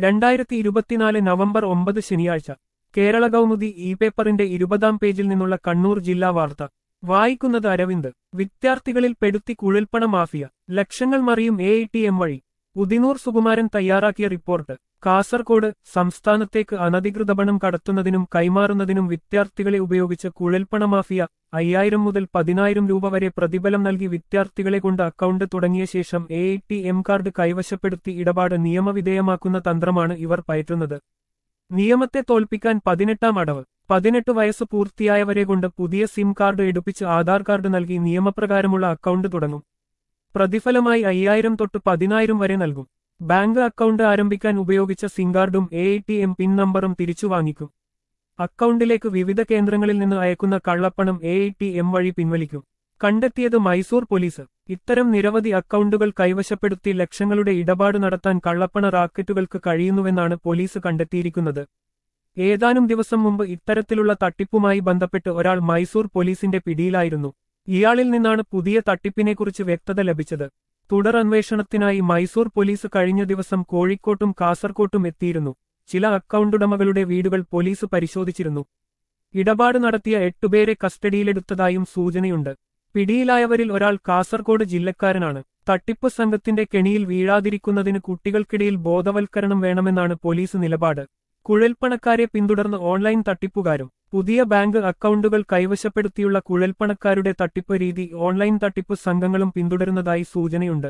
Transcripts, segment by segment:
രണ്ടായിരത്തി ഇരുപത്തിനാല് നവംബർ ഒമ്പത് ശനിയാഴ്ച കേരള കൗമുദി ഇ പേപ്പറിന്റെ ഇരുപതാം പേജിൽ നിന്നുള്ള കണ്ണൂർ ജില്ലാ വാർത്ത വായിക്കുന്നത് അരവിന്ദ് വിദ്യാർത്ഥികളിൽ പെടുത്തി കുഴൽപ്പണ മാഫിയ ലക്ഷങ്ങൾ മറിയും എ ഐ ടി എം വഴി ഉദിനൂർ സുകുമാരൻ തയ്യാറാക്കിയ റിപ്പോർട്ട് കാസർകോട് സംസ്ഥാനത്തേക്ക് അനധികൃത പണം കടത്തുന്നതിനും കൈമാറുന്നതിനും വിദ്യാർത്ഥികളെ ഉപയോഗിച്ച് കുഴൽപ്പണ മാഫിയ അയ്യായിരം മുതൽ പതിനായിരം രൂപ വരെ പ്രതിഫലം നൽകി വിദ്യാർത്ഥികളെ കൊണ്ട് അക്കൗണ്ട് തുടങ്ങിയ ശേഷം A I T M card കൈവശപ്പെടുത്തി ഇടപാട് നിയമവിധേയമാക്കുന്ന തന്ത്രമാണ് ഇവർ പയറ്റുന്നത് നിയമത്തെ തോൽപ്പിക്കാൻ പതിനെട്ടാം അടവ് പതിനെട്ട് വയസ്സ് പൂർത്തിയായവരെ കൊണ്ട് പുതിയ സിം കാർഡ് എടുപ്പിച്ച് ആധാർ കാർഡ് നൽകി നിയമപ്രകാരമുള്ള അക്കൗണ്ട് തുടങ്ങും പ്രതിഫലമായി അയ്യായിരം തൊട്ട് പതിനായിരം വരെ നൽകും ബാങ്ക് അക്കൗണ്ട് ആരംഭിക്കാൻ ഉപയോഗിച്ച സിം കാർഡും എ ടി എം പിൻ നമ്പറും തിരിച്ചു വാങ്ങിക്കും അക്കൗണ്ടിലേക്ക് വിവിധ കേന്ദ്രങ്ങളിൽ നിന്ന് അയക്കുന്ന കള്ളപ്പണം എ ടി എം വഴി പിൻവലിക്കും കണ്ടെത്തിയത് മൈസൂർ പോലീസ് ഇത്തരം നിരവധി അക്കൗണ്ടുകൾ കൈവശപ്പെടുത്തി ലക്ഷങ്ങളുടെ ഇടപാട് നടത്താൻ കള്ളപ്പണ റാക്കറ്റുകൾക്ക് കഴിയുന്നുവെന്നാണ് പോലീസ് കണ്ടെത്തിയിരിക്കുന്നത് ഏതാനും ദിവസം മുമ്പ് ഇത്തരത്തിലുള്ള തട്ടിപ്പുമായി ബന്ധപ്പെട്ട് ഒരാൾ മൈസൂർ പോലീസിന്റെ പിടിയിലായിരുന്നു ഇയാളിൽ നിന്നാണ് പുതിയ തട്ടിപ്പിനെക്കുറിച്ച് വ്യക്തത ലഭിച്ചത് തുടർ അന്വേഷണത്തിനായി മൈസൂർ പോലീസ് കഴിഞ്ഞ ദിവസം കോഴിക്കോട്ടും കാസർകോട്ടും എത്തിയിരുന്നു ചില അക്കൗണ്ടുടമകളുടെ വീടുകൾ പോലീസ് പരിശോധിച്ചിരുന്നു ഇടപാട് നടത്തിയ എട്ടുപേരെ കസ്റ്റഡിയിലെടുത്തതായും സൂചനയുണ്ട് പിടിയിലായവരിൽ ഒരാൾ കാസർകോട് ജില്ലക്കാരനാണ് തട്ടിപ്പ് സംഘത്തിന്റെ കെണിയിൽ വീഴാതിരിക്കുന്നതിന് കുട്ടികൾക്കിടയിൽ ബോധവൽക്കരണം വേണമെന്നാണ് പോലീസ് നിലപാട് കുഴൽപ്പണക്കാരെ പിന്തുടർന്ന് ഓൺലൈൻ തട്ടിപ്പുകാരും പുതിയ ബാങ്ക് അക്കൗണ്ടുകൾ കൈവശപ്പെടുത്തിയുള്ള കുഴൽപ്പണക്കാരുടെ തട്ടിപ്പ് രീതി ഓൺലൈൻ തട്ടിപ്പ് സംഘങ്ങളും പിന്തുടരുന്നതായി സൂചനയുണ്ട്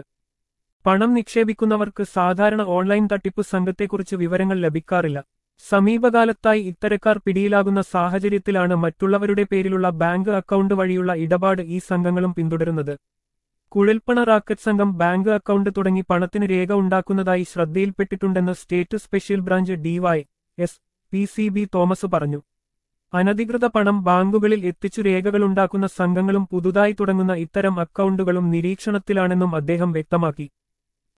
പണം നിക്ഷേപിക്കുന്നവർക്ക് സാധാരണ ഓൺലൈൻ തട്ടിപ്പ് സംഘത്തെക്കുറിച്ച് വിവരങ്ങൾ ലഭിക്കാറില്ല സമീപകാലത്തായി ഇത്തരക്കാർ പിടിയിലാകുന്ന സാഹചര്യത്തിലാണ് മറ്റുള്ളവരുടെ പേരിലുള്ള ബാങ്ക് അക്കൗണ്ട് വഴിയുള്ള ഇടപാട് ഈ സംഘങ്ങളും പിന്തുടരുന്നത് കുഴൽപ്പണ റാക്കറ്റ് സംഘം ബാങ്ക് അക്കൗണ്ട് തുടങ്ങി പണത്തിന് രേഖ ഉണ്ടാക്കുന്നതായി ശ്രദ്ധയിൽപ്പെട്ടിട്ടുണ്ടെന്ന് state special branch DY S P C B Thomas പറഞ്ഞു അനധികൃത പണം ബാങ്കുകളിൽ എത്തിച്ചു രേഖകളുണ്ടാക്കുന്ന സംഘങ്ങളും പുതുതായി തുടങ്ങുന്ന ഇത്തരം അക്കൗണ്ടുകളും നിരീക്ഷണത്തിലാണെന്നും അദ്ദേഹം വ്യക്തമാക്കി